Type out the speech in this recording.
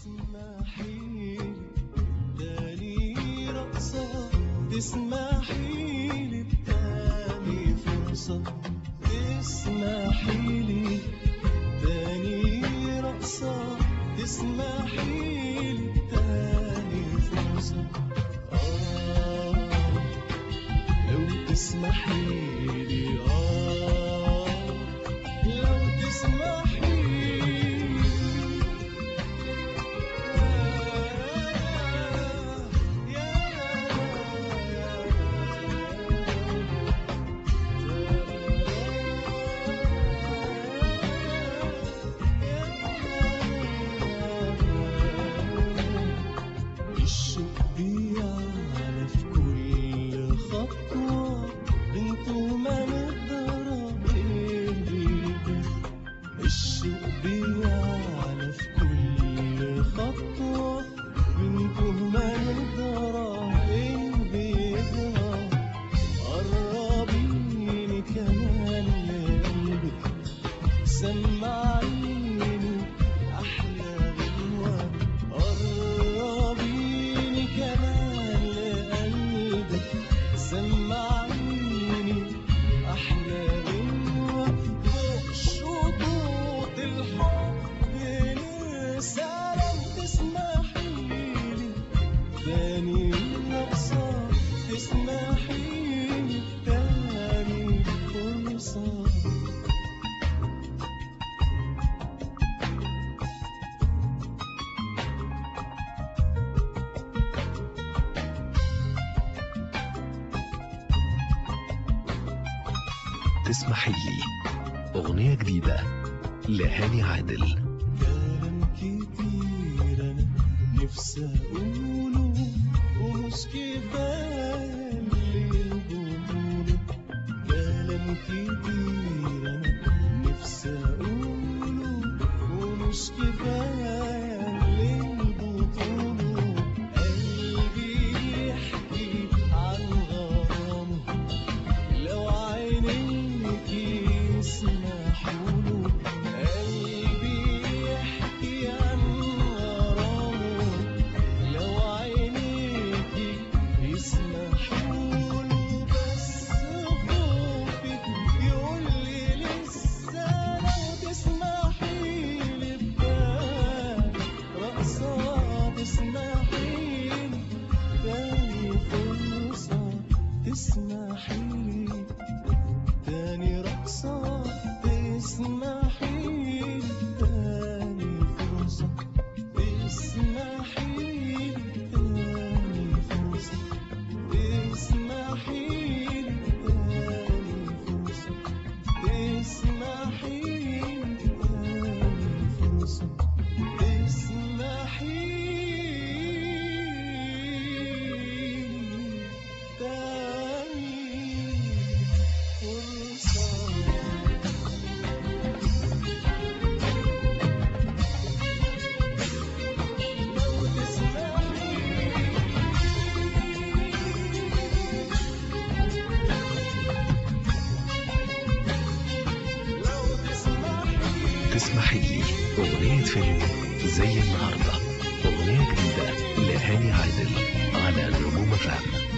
تسمحيلي تاني رقصة تسمحيلي تاني فرصة تسمحيلي تاني رقصة تسمحيلي تاني فرصة آه لو تسمحيلي آه لو تسمحيلي الشوق بيعلى في كل خطوة بنته ما نقدر بإيدينا الشوق بيعلى في كل خطوة بنته ما نقدر بإيدينا قربيني كمان لقلبك سمعيني أحلى غنوة قربيني كمان لقلبك سمعيني أحلى غنوة فوق شطوط الحب نرسل تسمحيلي تاني رقصة تسمحيلي تاني فرصة تسمحي لي أغنية جديدة لهاني عادل كلام كتير انا نفسي اقوله ومش كفايه اللي بقوله كلام كتير انا نفسي اقوله ومش كفايه اللي بطوله قلبي يحكي عن غرامه لو عينيك يسمحوا له قلبي يحكي عن غرامه لو عينيك يسمحوا له بس خوفك يقول لي لسه لو تسمحي لي ببال رقصة تسمحي لي تاني فرصة تسمحيلي تاني رقصة تسمحيلي تاني فرصة تسمحيلي تاني فرصة تسمحيلي تاني فرصة تسمحيلي تاني فرصة تسمحيلي تاني فرصة لو تسمحي لو تسمحي تسمحي لي أغنية فيلم زي النهاردة أغنية جديدة لهاني عادل على نجوم فهم